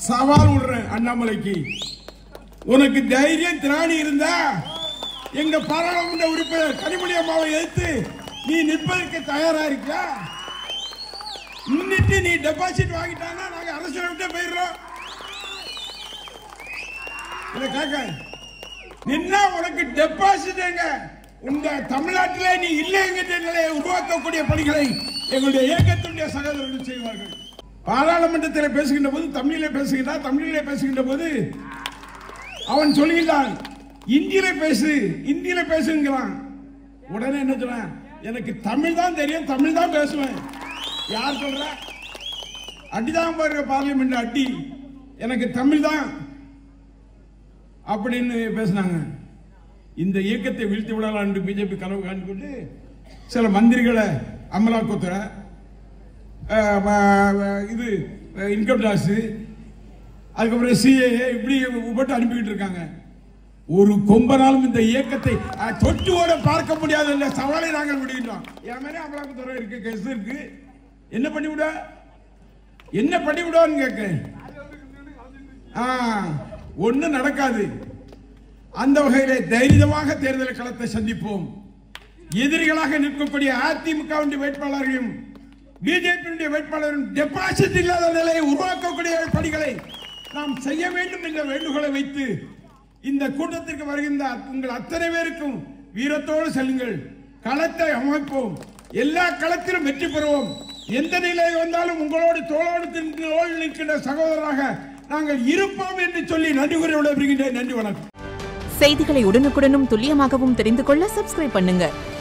சவால் விடுறேன் அண்ணாமலைக்கு உனக்கு தைரியம் திராணி இருந்தா எங்க பாராளுமன்ற உறுப்பினர் கனிமொழி அம்மாவை எதிர்த்து நீ நிற்பதற்கு தயாரா இருக்கியா நின்னுட்டு நீ டெபாசிட் வாங்கிட்டாங்கன்னா நாங்க அரசியல் விட்டு போயிடுறோம் இதை கேட்க நின்னா உனக்கு டெபாசிட் எங்க உங்க தமிழ்நாட்டிலே நீ இல்லை என்கின்ற நிலையை உருவாக்கக்கூடிய பணிகளை எங்களுடைய இயக்கத்தினுடைய சகோதரர்கள் செய்வார்கள் பாராளுமன்றத்தில் பேசுகின்ற போது தமிழிலே பேசுகிறார் தமிழிலே பேசுகின்ற போது அவன் சொல்லுகிறான் இந்தியில பேசு இந்தியில பேசுங்கிறான் உடனே என்ன சொல்றான் எனக்கு தமிழ் தான் தெரியும் தமிழ் தான் பேசுவேன் யார் சொல்ற அடிதான் பாருங்க பார்லிமெண்ட் அடி எனக்கு தமிழ் தான் அப்படின்னு பேசினாங்க இந்த இயக்கத்தை வீழ்த்தி விடலாம் என்று பிஜேபி கனவு காண்டு கொண்டு சில மந்திரிகளை அமலாக்கத்துறை அஹ், ம- இது இன்கம் டாக்ஸ் அதுக்கப்புறம் சிஏஏ இப்படி போட்டு அனுப்பிக்கிட்டு இருக்காங்க ஒரு கொம்பனாலும் இந்த இயக்கத்தை அஹ், தொட்டு ஓட பார்க்க முடியாத என்ற சவாலை நாங்கள் விடுகின்றோம் என் மேலே அமலாக்கத்துறை இருக்கு கேஸ் இருக்கு என்ன பண்ணி விட என்ன பண்ணி விடுவான்னு கேட்க ஒன்னும் நடக்காது அந்த வகையிலே தைரியமாக தேர்தல் களத்தை சந்திப்போம் எதிரிகளாக நிற்கக்கூடிய அதிமுக வேட்பாளரையும் பிஜேபி வேட்பாளரும் டெபாசிட் இல்லாத நிலையை உருவாக்கக்கூடிய பணிகளை நாம் செய்ய வேண்டும் என்ற வேண்டுகோளை வைத்து இந்த கூட்டத்திற்கு வருகின்ற உங்கள் அத்தனை பேருக்கும் வீரத்தோடு செல்லுங்கள் களத்தை அமைப்போம் எல்லா களத்திலும் வெற்றி பெறுவோம் எந்த நிலை வந்தாலும் உங்களோடு தோளோடு தோள் நிற்கின்ற சகோதரராக நாங்கள் இருப்போம் என்று சொல்லி நன்றி கூறி விடைபெறுகின்றேன் நன்றி வணக்கம் செய்திகளை உடனுக்குடனும் துல்லியமாகவும் தெரிந்து கொள்ள சப்ஸ்கிரைப் பண்ணுங்க